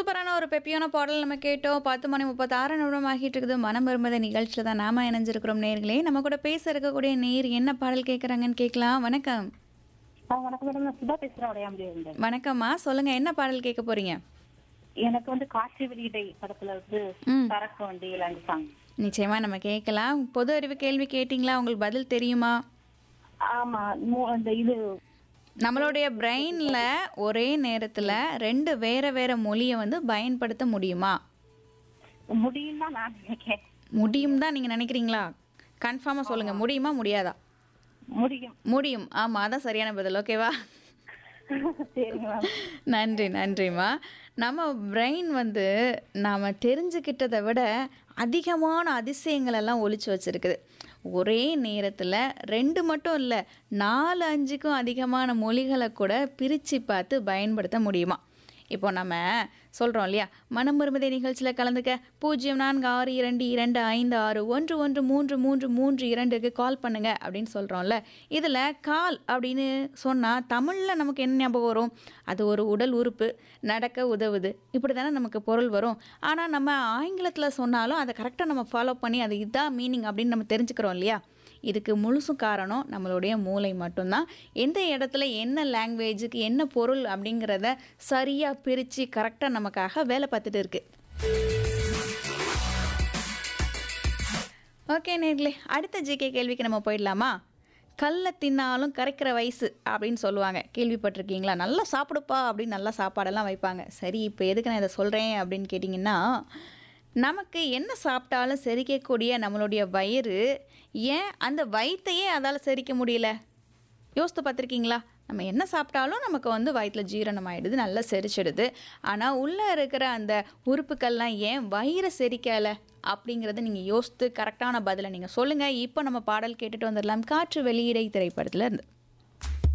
சூப்பரான ஒரு பெப்பியான பாடல் நம்ம கேட்டோம் பத்து மணி முப்பத்தாறு நிமிடம் ஆகிட்டு இருக்குது மனம் வரும்பத நிகழ்ச்சியில் தான் நாம இணைஞ்சிருக்கிறோம் நேர்களே நம்ம கூட பேச இருக்கக்கூடிய நேர் என்ன பாடல் கேட்குறாங்கன்னு கேட்கலாம் வணக்கம் ஆ, வணக்கம் மேடம் நான் சுதா பேசுறேன் உடையாமலே இருந்தேன் வணக்கம்மா சொல்லுங்க என்ன பாடல் கேட்க போறீங்க எனக்கு வந்து காட்சி வெளியீடை படத்துல வந்து ம். சரக்கு வண்டியில் அந்த சாங் நிச்சயமா நம்ம கேட்கலாம் பொது அறிவு கேள்வி கேட்டிங்களா உங்களுக்கு பதில் தெரியுமா ஆமா மு- அந்த இது நம்மளுடைய பிரெயின்ல ஒரே நேரத்துல ரெண்டு வேற வேற மொழியை வந்து பயன்படுத்த முடியுமா முடியும் தான் நான் நினைக்கிறேன் முடியும் தான் நீங்க நினைக்கிறீங்களா கன்ஃபார்மா சொல்லுங்க முடியுமா முடியாதா முடியும் முடியும் ஆமா அதான் சரியான பதில் ஓகேவா சரிங்க மேம் நன்றி நன்றிம்மா நம்ம பிரெயின் வந்து நாம் தெரிஞ்சுக்கிட்டதை விட அதிகமான அதிசயங்கள் எல்லாம் ஒளிச்சு வச்சிருக்குது ஒரே நேரத்தில் ரெண்டு மட்டும் இல்லை நாலு அஞ்சுக்கும் அதிகமான மொழிகளை கூட பிரித்து பார்த்து பயன்படுத்த முடியுமா இப்போ நம்ம சொல்கிறோம் இல்லையா மனம் மருமதை நிகழ்ச்சியில் கலந்துக்க பூஜ்ஜியம் நான்கு ஆறு இரண்டு இரண்டு ஐந்து ஆறு ஒன்று ஒன்று மூன்று மூன்று மூன்று இரண்டுக்கு கால் பண்ணுங்க அப்படின்னு சொல்கிறோம்ல இதில் கால் அப்படின்னு சொன்னால் தமிழில் நமக்கு என்ன ஞாபகம் வரும் அது ஒரு உடல் உறுப்பு நடக்க உதவுது இப்படி தானே நமக்கு பொருள் வரும் ஆனால் நம்ம ஆங்கிலத்தில் சொன்னாலும் அதை கரெக்டாக நம்ம ஃபாலோ பண்ணி அது இதான் மீனிங் அப்படின்னு நம்ம தெரிஞ்சுக்கிறோம் இல்லையா இதுக்கு முழுசும் காரணம் நம்மளுடைய மூளை மட்டும்தான் எந்த இடத்துல என்ன லாங்குவேஜுக்கு என்ன பொருள் அப்படிங்கிறத சரியாக பிரித்து கரெக்டாக நமக்காக வேலை பார்த்துட்டு இருக்கு ஓகே நேர்களே அடுத்த ஜிகே கேள்விக்கு நம்ம போயிடலாமா கல்லை தின்னாலும் கரைக்கிற வயசு அப்படின்னு சொல்லுவாங்க கேள்விப்பட்டிருக்கீங்களா நல்லா சாப்பிடுப்பா அப்படின்னு நல்லா சாப்பாடெல்லாம் வைப்பாங்க சரி இப்போ எதுக்கு நான் இதை சொல்கிறேன் அப்படின்னு கேட்டிங்கன்னா நமக்கு என்ன சாப்பிட்டாலும் செரிக்கக்கூடிய நம்மளுடைய வயிறு ஏன் அந்த வயித்தையே அதால் செரிக்க முடியல யோசித்து பார்த்துருக்கீங்களா நம்ம என்ன சாப்பிட்டாலும் நமக்கு வந்து வயிற்றில் ஜீரணம் ஆயிடுது நல்லா செரிச்சிடுது ஆனால் உள்ளே இருக்கிற அந்த உறுப்புக்கள்லாம் ஏன் வயிறை செரிக்கலை அப்படிங்கிறத நீங்கள் யோசித்து கரெக்டான பதிலை நீங்கள் சொல்லுங்கள் இப்போ நம்ம பாடல் கேட்டுட்டு வந்துடலாம் காற்று வெளியீடை திரைப்படத்தில் இருந்து